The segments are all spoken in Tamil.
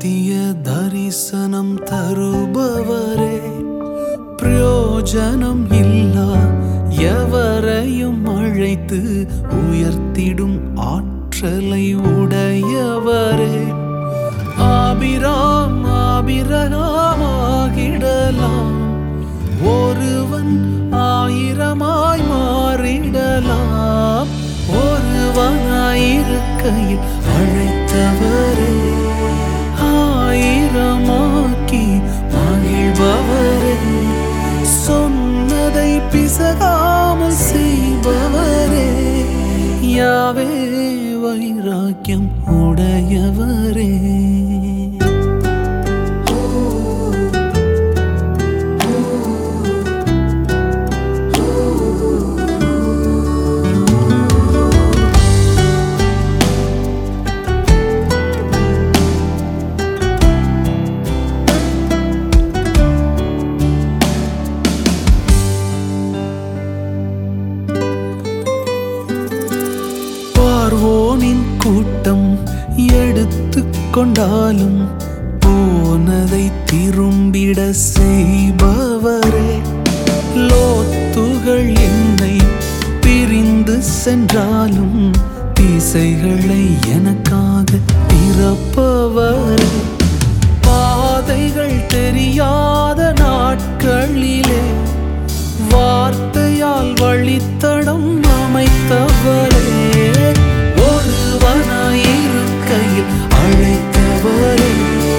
நித்திய தரிசனம் தருபவரே பிரயோஜனம் இல்லா எவரையும் அழைத்து உயர்த்திடும் ஆற்றலை உடையவரே ஆபிராம் ஆபிரகாமாகிடலாம் ஒருவன் ஆயிரமாய் மாறிடலாம் ஒருவனாயிருக்கையில் அழைத்தவரே ஆயிரமாக்கி மகிழ்பவரே சொன்னதை பிசகாமல் செய்பவரே யாவே வைராக்கியம் உடையவரே பார்வோனின் கூட்டம் எடுத்து கொண்டாலும் போனதை திரும்பிட செய்பவரே லோத்துகள் என்னை பிரிந்து சென்றாலும் திசைகளை எனக்காக திறப்பவரே பாதைகள் தெரியாத நாட்களிலே வார்த்தையால் வழித்தடம் அமைத்தவரே ஒருவனாயிருக்கையில் அழைத்தவரே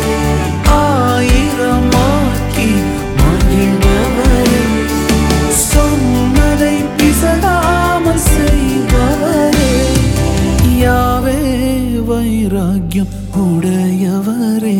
ஆயிரமாக்கி மகிழ்ந்தவரே சொன்னதை பிசகாமல் செய்பவரே யாவே வைராக்கியம் உடையவரே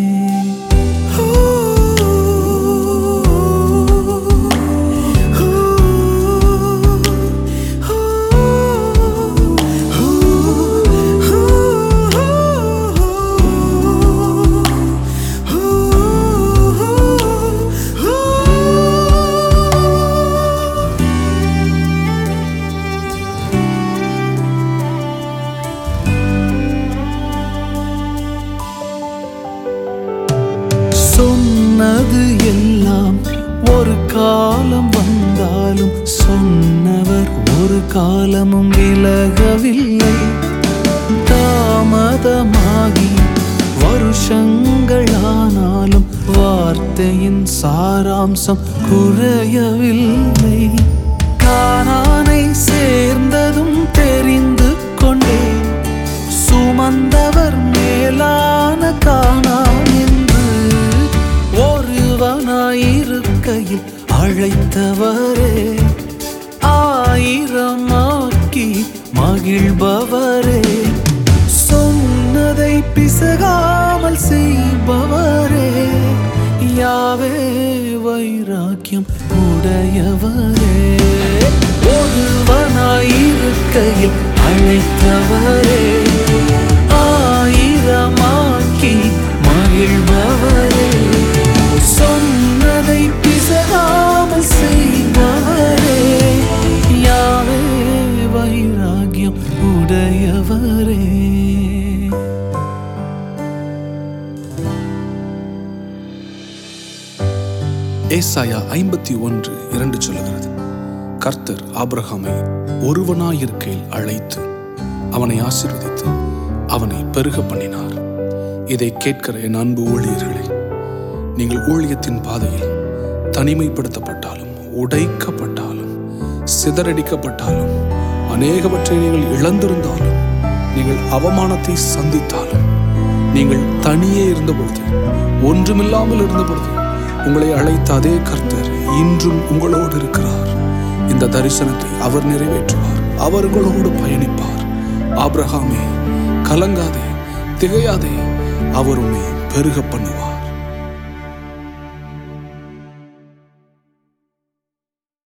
சொன்னது எல்லாம் ஒரு காலம் வந்தாலும் சொன்னவர் ஒரு காலமும் விலகவில்லை தாமதமாகி வருஷங்களானாலும் வார்த்தையின் சாராம்சம் குறையவில்லை கானானை சேர்ந்ததும் தெரிந்து கொண்டேன் சுமந்தவர் மேலான காணான் என்று ஒருவனாயிருக்கையில் அழைத்தவரே ஆயிரமாக்கி மகிழ்பவரே சொன்னதை பிசகாமல் செய்பவரே யாவே வைராக்கியம் உடையவரே ஒருவனாயிருக்கையில் அழைத்தவரே ஆயிரமாக்கி மகிழ்பவரே சொன்னதை பிசகாமல் செய்பவரே யாவே வைராக்கியம் உடையவரே ஏசாயா ஐம்பத்தி ஒன்று இரண்டு சொல்லுகிறது கர்த்தர் ஆபிரகாமை ஒருவனாயிருக்கையில் அழைத்து அவனை ஆசீர்வதித்து அவனை பெருக பண்ணினார் இதை கேட்கிற என் அன்பு ஊழியர்களே நீங்கள் ஊழியத்தின் பாதையில் தனிமைப்படுத்தப்பட்டாலும் உடைக்கப்பட்டாலும் சிதறடிக்கப்பட்டாலும் அநேகவற்றை நீங்கள் இழந்திருந்தாலும் நீங்கள் அவமானத்தை சந்தித்தாலும் நீங்கள் தனியே இருந்தபொழுது ஒன்றுமில்லாமல் இருந்தபொழுது உங்களை அழைத்த அதே கர்த்தர் இன்றும் உங்களோடு இருக்கிறார் இந்த தரிசனத்தை அவர் நிறைவேற்றுவார் அவர் உங்களோடு பயணிப்பார் ஆபிரகாமே கலங்காதே திகையாதே அவர் உன்னை பெருக பண்ணுவார்